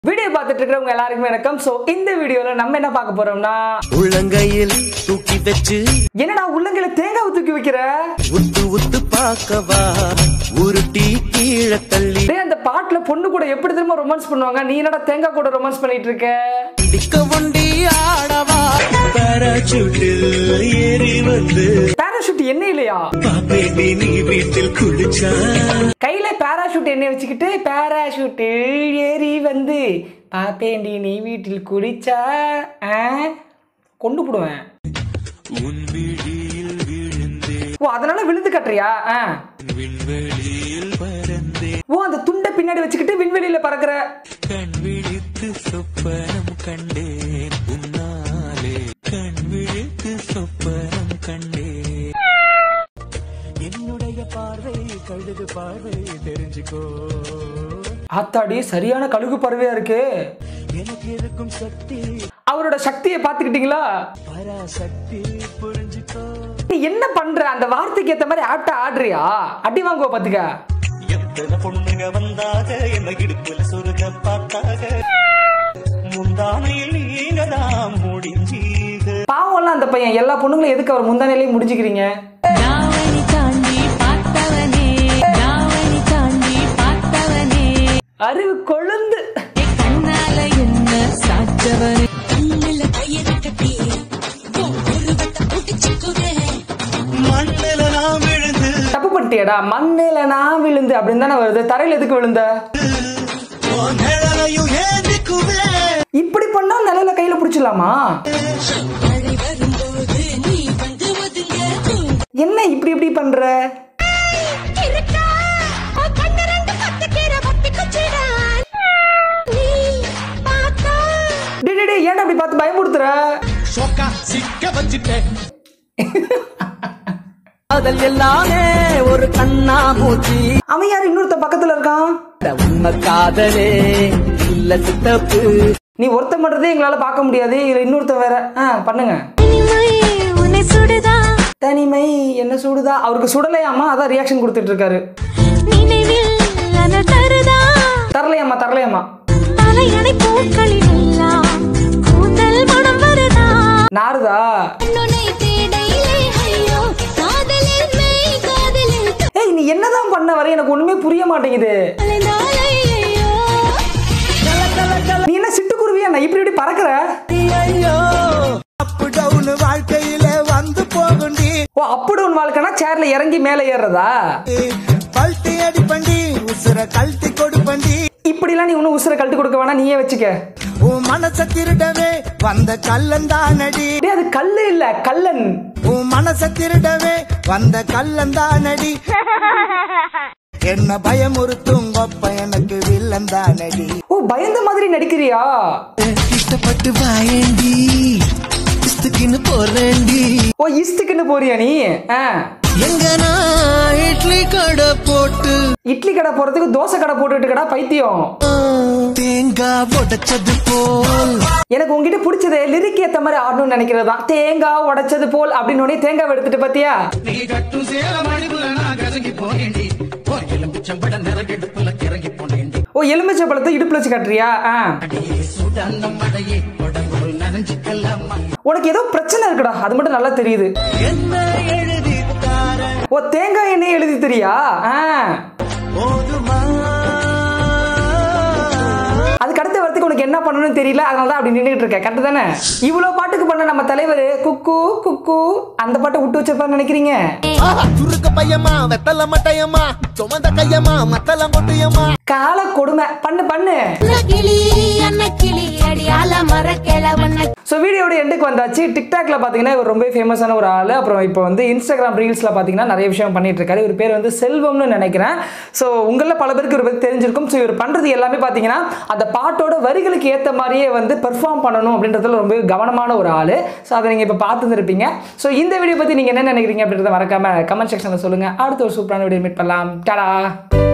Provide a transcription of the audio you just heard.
Video பார்த்துட்டு இருக்கிறவங்க எல்லாருக்குமே வணக்கம் ஸோ இந்த வீடியோவில் நம்ம என்ன பார்க்க போறோம்னா உள்ளங்கையில் தூக்கி வச்சு என்னடா உள்ளங்கையில தேங்காய் தூக்கி வைக்கிற உத்து உத்து பார்க்கவா உருட்டி கீழே தள்ளி டேய் அந்த பாட்டுல பொண்ணு கூட எப்படி திரும்ப ரொமான்ஸ் பண்ணுவாங்க நீ என்னடா தேங்காய் கூட ரொமான்ஸ் பண்ணிட்டு இருக்க டிக்க ஒண்டி ஆடவா பாராசூட்டில் ஏறி வந்து பேராஷூட் என்ன இல்லையா பாப்பேண்டி நீ வீட்டில் குளிச்சா கையில பேராஷூட் எண்ணெய் வச்சுக்கிட்டு பேராஷூட் ஏறி வந்து பாப்பேண்டி நீ வீட்டில் குடிச்சா ஆ? கொண்டு போடுவேன் உன் விழியில் விழுந்தே ஓ அதனால விழுந்து கட்டுறியா ஆ. விண்வெளியில் பறந்தே ஓ அந்த துண்டை பின்னாடி வச்சுக்கிட்டு விண்வெளியில பறக்குற கண் விழித்து சொப்பனம் கண்டேன் உன்னாலே கண் விழித்து சொப்பனம் கண்டேன் என்னுடைய பார்வை கழுகு பார்வை தெரிஞ்சுக்கோ ஆத்தாடி சரியான கழுகு பறவையா இருக்கு எனக்கு இருக்கும் சக்தி அவரோட சக்தியை பார்த்துக்கிட்டீங்களா பராசக்தி புரிஞ்சுக்கோ நீ என்ன பண்ற அந்த வார்த்தைக்கு ஏத்த மாதிரி ஆட்ட ஆடுறியா அடி வாங்குவ பாத்துக்க எத்தனை பொண்ணுங்க வந்தாக என்ன இடுப்புல சொருக பார்த்தாக முந்தானையில் நீங்க தான் முடிஞ்சீங்க பாவம்லாம் அந்த பையன் எல்லா பொண்ணுங்களும் எதுக்கு அவர் முந்தானையிலேயே முடிச்சுக்கிறீங்க தாவணி தாண்டி பார்த்தவனே தாவணி தாண்டி பார்த்தவனே அறிவு கொழுந்து என் கண்ணால என்ன சாச்சவனே கண்ணுல கையில கட்டி ஒரு வட்ட புடிச்சுக்குவே மண்ணில நான் விழுந்து தப்பு பண்ணிட்டியடா மண்ணில நான் விழுந்து அப்படின்னு தானே வருது தரையில எதுக்கு விழுந்த உன் நிழலையும் ஏந்திக்குவேன் இப்படி பண்ணா நிலையில கையில பிடிச்சிடலாமா மழை வரும்போது நீ வந்து ஒதுங்க என்ன இப்படி இப்படி பண்ற இருக்கா கண்ணு ரெண்டு பத்து கீரை பத்தி குச்சிடா நீ பார்த்தா டேய் டேய், டேய் ஏன்டா அப்படி பார்த்து பயமுறுத்துற சொக்கா சிக்க வச்சுட்டேன் காதல் எல்லாமே ஒரு கண்ணா மூச்சி அவன் யார் இன்னொருத்த பக்கத்துல இருக்கான் உண்மை காதலே இல்ல சித்தப்பு நீ ஒருத்த மட்டுறதே எங்களால பார்க்க முடியாது இதுல இன்னொருத்த வேற ஆ பண்ணுங்க இனிமை உன்னை சுடுதா தனிமை என்ன சூடுதா அவருக்கு சுடலையாமா அதான் ரியாக்ஷன் கொடுத்துட்டு இருக்காரு நினைவில் அனல் தருதா தரலையாம்மா தரலையாம்மா தலையணை பூக்களில் எல்லாம் கூந்தல் மனம் வருதா நாருதா உன்னை தேடையிலே ஐயோ காதலில் மெய் காதலில் ஏய் நீ என்னதான் பண்ண வர எனக்கு ஒண்ணுமே புரிய மாட்டேங்குது தொலைந்தாலே ஐயோ நீ என்ன சிட்டுக்குருவியா நான் இப்படி இப்படி பறக்குற ஐயோ அப் டவுன் வாழ்க்கையில வந்து போகுண்டி ஓ அப்படி உன் வாழ்க்கைனா சேர்ல இறங்கி மேலே ஏறுறதா பல்ட்டி அடி பண்டி உசுர கழட்டி கொடு பண்டி இப்படிலாம் நீ ஒன்றும் உசுரை கழட்டி கொடுக்க வேணாம் நீயே வச்சுக்க உன் மனச திருடவே வந்த கள்ளன் தானடி டேய் அது கல்லு இல்ல கல்லன் உன் மனச திருடவே வந்த கள்ளன் தானடி என்ன பயமுறுத்தும் கொப்ப எனக்கு வில்லன் தானடி ஓ பயந்த மாதிரி நடிக்கிறியா இஷ்டப்பட்டு வாயேண்டி இஷ்டத்துக்குன்னு போறேண்டி ஓ இஸ்துக்குன்னு போறியா நீ ஆ எங்க நான் இட்லி கடை போட்டு இட்லி கடை போறதுக்கு தோசை கடை போட்டுட்டு கடா பைத்தியம் தேங்காய் உடைச்சது போல் எனக்கு உங்ககிட்ட பிடிச்சது லிரிக் ஏத்த மாதிரி ஆடணும்னு நினைக்கிறது தான் தேங்காய் உடைச்சது போல் அப்படின்னு உடனே தேங்காய் எடுத்துட்டு பாத்தியா நீ கட்டும் சேல மடிப்புல நான் கசங்கி போனேண்டி ஒரு எலும்பிச்சம்பட நிறகெடுப்புல கிறங்கி போனேண்டி ஓ எலுமிச்சை பழத்தை இடுப்புல வச்சு கட்டுறியா ஆ அடியே சுடான மழையே உடம்பு நனைஞ்சுக்கலாமா உனக்கு ஏதோ பிரச்சனை இருக்குடா அது மட்டும் நல்லா தெரியுது என்ன எழுதி தார ஓ தேங்காய் எண்ணெய் எழுதி தெரியா ஆ போதுமா அதுக்கு அடுத்த வரத்துக்கு உனக்கு என்ன பண்ணணும்னு தெரியல அதனால தான் அப்படி நின்றுட்டு இருக்க கரெக்டு தானே இவ்வளோ பாட்டுக்கு பண்ண நம்ம தலைவர் குக்கு குக்கு அந்த பாட்டை விட்டு வச்சிருப்பான்னு நினைக்கிறீங்க ஆஹா, சுருக்க பையமா வெத்தல மட்டையம்மா சுமந்த கையம்மா மத்தல மொட்டையம்மா கால கொடுமை பண்ணு பண்ணு கிளி அன்ன கிளி அடியால மரக்கிழவன ஸோ வீடியோட எண்டுக்கு வந்தாச்சு டிக்டாக்ல பார்த்தீங்கன்னா இவர் ரொம்ப ஃபேமஸான ஒரு ஆள் அப்புறம் இப்போ வந்து இன்ஸ்டாகிராம் ரீல்ஸில் பார்த்தீங்கன்னா நிறைய விஷயம் பண்ணிட்டு இருக்காரு இவர் பேர் வந்து செல்வம்னு நினைக்கிறேன் ஸோ உங்களில் பல பேருக்கு இவர் பற்றி தெரிஞ்சிருக்கும் ஸோ இவர் பண்ணுறது எல்லாமே பார்த்தீங்கன்னா அந்த பாட்டோட வரிகளுக்கு ஏற்ற மாதிரியே வந்து பெர்ஃபார்ம் பண்ணணும் அப்படின்றதுல ரொம்ப கவனமான ஒரு ஆள் ஸோ அதை நீங்கள் இப்போ பார்த்துருப்பீங்க ஸோ இந்த வீடியோ பற்றி நீங்கள் என்ன நினைக்கிறீங்க அப்படின்றத மறக்காம கமெண்ட் செக்ஷனில் சொல்லுங்கள் அடுத்த ஒரு சூப்பரான வீடியோ மீட் பண்ணலாம் டடா